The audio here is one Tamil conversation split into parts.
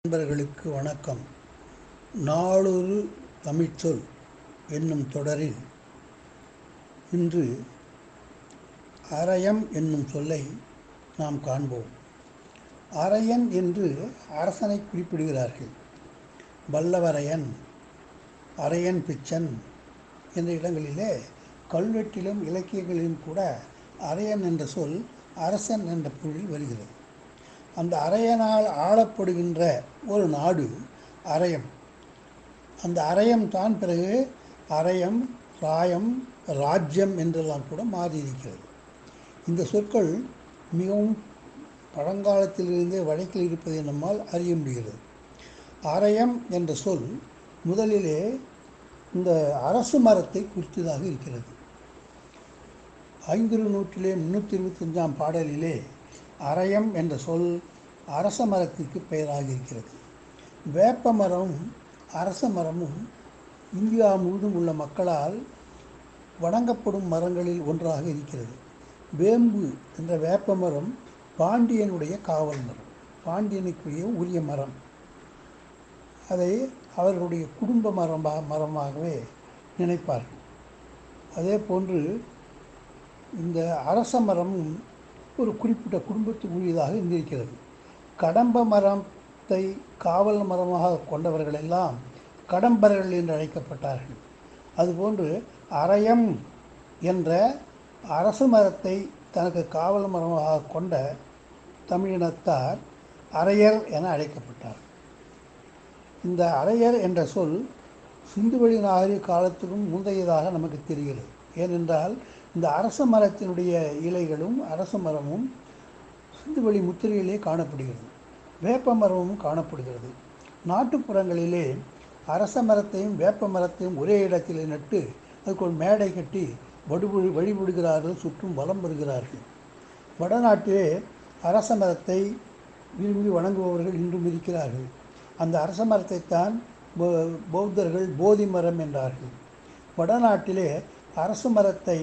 நண்பர்களுக்கு வணக்கம் நாளொரு தமிழ்ச்சொல் என்னும் தொடரில் இன்று அரையம் என்னும் சொல்லை நாம் காண்போம் அரையன் என்று அரசனை குறிப்பிடுகிறார்கள் வல்லவரையன் அரையன் பிச்சன் என்ற இடங்களிலே கல்வெட்டிலும் இலக்கியங்களிலும் கூட அரையன் என்ற சொல் அரசன் என்ற பொருளில் வருகிறது அந்த அரையனால் ஆளப்படுகின்ற ஒரு நாடு அரையம் அந்த அரையம் தான் பிறகு அரையம் ராயம் ராஜ்யம் என்றெல்லாம் கூட மாறியிருக்கிறது இந்த சொற்கள் மிகவும் பழங்காலத்திலிருந்தே வழக்கில் இருப்பதை நம்மால் அறிய முடிகிறது அரையம் என்ற சொல் முதலிலே இந்த அரசு மரத்தை குறித்ததாக இருக்கிறது ஐந்திரு நூற்றிலே முன்னூற்றி இருபத்தஞ்சாம் பாடலிலே அரையம் என்ற சொல் அரச மரத்திற்கு பெயராக இருக்கிறது வேப்ப மரமும் அரச மரமும் இந்தியா முழுதும் உள்ள மக்களால் வணங்கப்படும் மரங்களில் ஒன்றாக இருக்கிறது வேம்பு என்ற வேப்ப மரம் பாண்டியனுடைய காவல் மரம் பாண்டியனுக்குரிய உரிய மரம் அதை அவர்களுடைய குடும்ப மரமாக மரமாகவே நினைப்பார்கள் அதே போன்று இந்த அரச மரமும் ஒரு குறிப்பிட்ட குடும்பத்துக்கு உரியதாக இருந்திருக்கிறது கடம்ப மரத்தை காவல் மரமாக கொண்டவர்கள் எல்லாம் கடம்பர்கள் என்று அழைக்கப்பட்டார்கள் அதுபோன்று அரையம் என்ற அரசு மரத்தை தனக்கு காவல் மரமாக கொண்ட தமிழினத்தார் அரையர் என அழைக்கப்பட்டார் இந்த அரையர் என்ற சொல் சிந்துவெளி நாகரிக காலத்திலும் முந்தையதாக நமக்கு தெரிகிறது ஏனென்றால் இந்த அரச மரத்தினுடைய இலைகளும் அரச மரமும் சிந்துவெளி முத்திரையிலே காணப்படுகிறது வேப்ப மரமும் காணப்படுகிறது நாட்டுப்புறங்களிலே அரச மரத்தையும் வேப்ப மரத்தையும் ஒரே இடத்திலே நட்டு அதுக்கு ஒரு மேடை கட்டி வடுபு வழிபடுகிறார்கள் சுற்றும் வலம் வருகிறார்கள் வடநாட்டிலே அரச மரத்தை விரும்பி வணங்குபவர்கள் இன்றும் இருக்கிறார்கள் அந்த அரச மரத்தைத்தான் பௌத்தர்கள் போதி மரம் என்றார்கள் வடநாட்டிலே அரச மரத்தை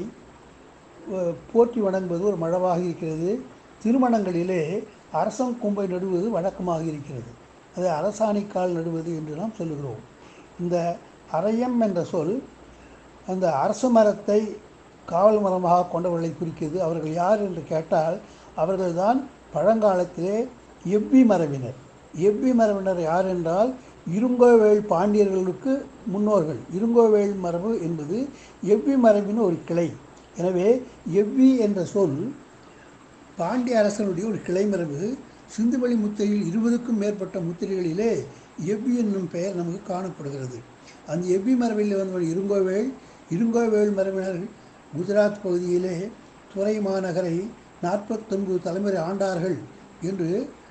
போற்றி வணங்குவது ஒரு மழவாக இருக்கிறது திருமணங்களிலே அரசன் கொம்பை நடுவது வழக்கமாக இருக்கிறது அது அரசாணிக்கால் நடுவது என்று நாம் சொல்லுகிறோம் இந்த அரையம் என்ற சொல் அந்த அரச மரத்தை காவல் மரமாக கொண்டவர்களை குறிக்கிறது அவர்கள் யார் என்று கேட்டால் அவர்கள்தான் பழங்காலத்திலே எவ்வி மரபினர் எவ்வி மரபினர் யார் என்றால் இருங்கோவேள் பாண்டியர்களுக்கு முன்னோர்கள் இருங்கோவேள் மரபு என்பது எவ்வி மரபின் ஒரு கிளை எனவே எவ்வி என்ற சொல் பாண்டிய அரசனுடைய ஒரு கிளை மரபு சிந்துவெளி முத்திரையில் இருபதுக்கும் மேற்பட்ட முத்திரைகளிலே எவ்வி என்னும் பெயர் நமக்கு காணப்படுகிறது அந்த எவ்வி மரபில் வந்தவன் இருங்கோவேள் இருங்கோவேள் மரபினர் குஜராத் பகுதியிலே துறை மாநகரை நாற்பத்தொன்பது தலைமுறை ஆண்டார்கள் என்று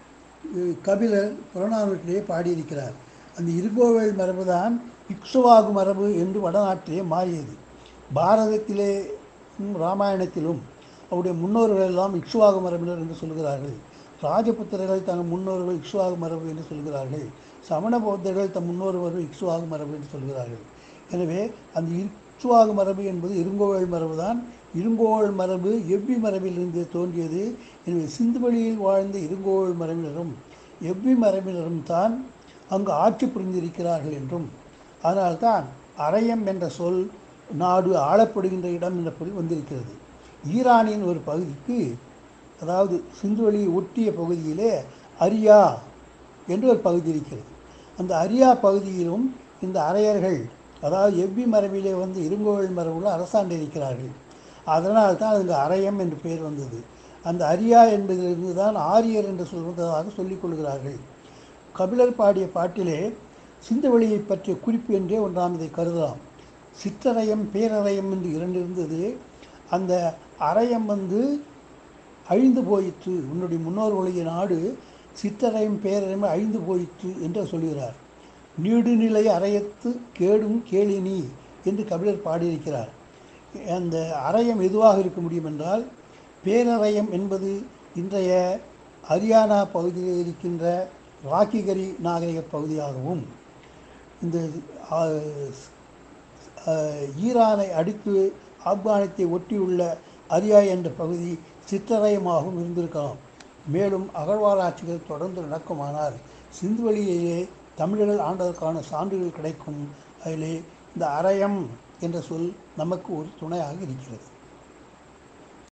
கபிலர் புறநானூற்றிலே பாடியிருக்கிறார் அந்த இருங்கோவேள் மரபு தான் இக்ஷுவாகு மரபு என்று வடநாட்டிலே மாறியது பாரதத்திலே ராமாயணத்திலும் அவருடைய முன்னோர்கள் எல்லாம் இக்ஷுவாகு மரபினர் என்று சொல்கிறார்கள் ராஜபுத்திரர்கள் தங்கள் முன்னோர்கள் இக்ஷுவாகு மரபு என்று சொல்கிறார்கள் சமண பௌத்தர்கள் தம் முன்னோர்கள் இக்ஷுவாகு மரபு என்று சொல்கிறார்கள் எனவே அந்த இக்ஷுவாகு மரபு என்பது இருங்கோவேள் மரபு தான் இருங்கோவல் மரபு எவ்வி மரபிலிருந்து தோன்றியது எனவே சிந்துவெளியில் வாழ்ந்த இருங்கோவல் மரபினரும் எவ்வி மரபினரும் தான் அங்கு ஆட்சி புரிந்திருக்கிறார்கள் என்றும் அதனால்தான் அரையம் என்ற சொல் நாடு ஆளப்படுகின்ற இடம் என்ற பொருள் வந்திருக்கிறது ஈரானின் ஒரு பகுதிக்கு அதாவது சிந்துவெளியை ஒட்டிய பகுதியிலே அரியா என்று ஒரு பகுதி இருக்கிறது அந்த அரியா பகுதியிலும் இந்த அரையர்கள் அதாவது எவ்வி மரபிலே வந்து இருங்கோவல் மரபுள்ள அரசாண்டு இருக்கிறார்கள் அதனால் தான் அதுக்கு அரையம் என்று பெயர் வந்தது அந்த அரியா என்பதிலிருந்து தான் ஆரியர் என்று சொல்வதாக சொல்லிக் கொள்கிறார்கள் கபிலர் பாடிய பாட்டிலே சிந்தவெளியை பற்றிய குறிப்பு என்றே ஒன்றாம் இதை கருதலாம் சிற்றரையம் பேரரையம் என்று இரண்டு இருந்தது அந்த அரையம் வந்து அழிந்து போயிற்று உன்னுடைய முன்னோர்களுடைய நாடு சிற்றரையம் பேரரையம் அழிந்து போயிற்று என்று சொல்கிறார் நீடுநிலை அரையத்து கேடும் கேளினி என்று கபிலர் பாடியிருக்கிறார் அந்த அரையம் எதுவாக இருக்க முடியும் என்றால் பேரரையம் என்பது இன்றைய ஹரியானா பகுதியில் இருக்கின்ற ராக்கிகரி நாகரிக பகுதியாகவும் இந்த ஈரானை அடித்து ஆப்கானியத்தை ஒட்டியுள்ள அரியா என்ற பகுதி சிற்றரையமாகவும் இருந்திருக்கலாம் மேலும் அகழ்வாராய்ச்சிகள் தொடர்ந்து நடக்குமானால் சிந்துவெளியிலே தமிழர்கள் ஆண்டதற்கான சான்றுகள் கிடைக்கும் அதிலே இந்த அரையம் என்ற சொல் நமக்கு ஒரு துணையாக இருக்கிறது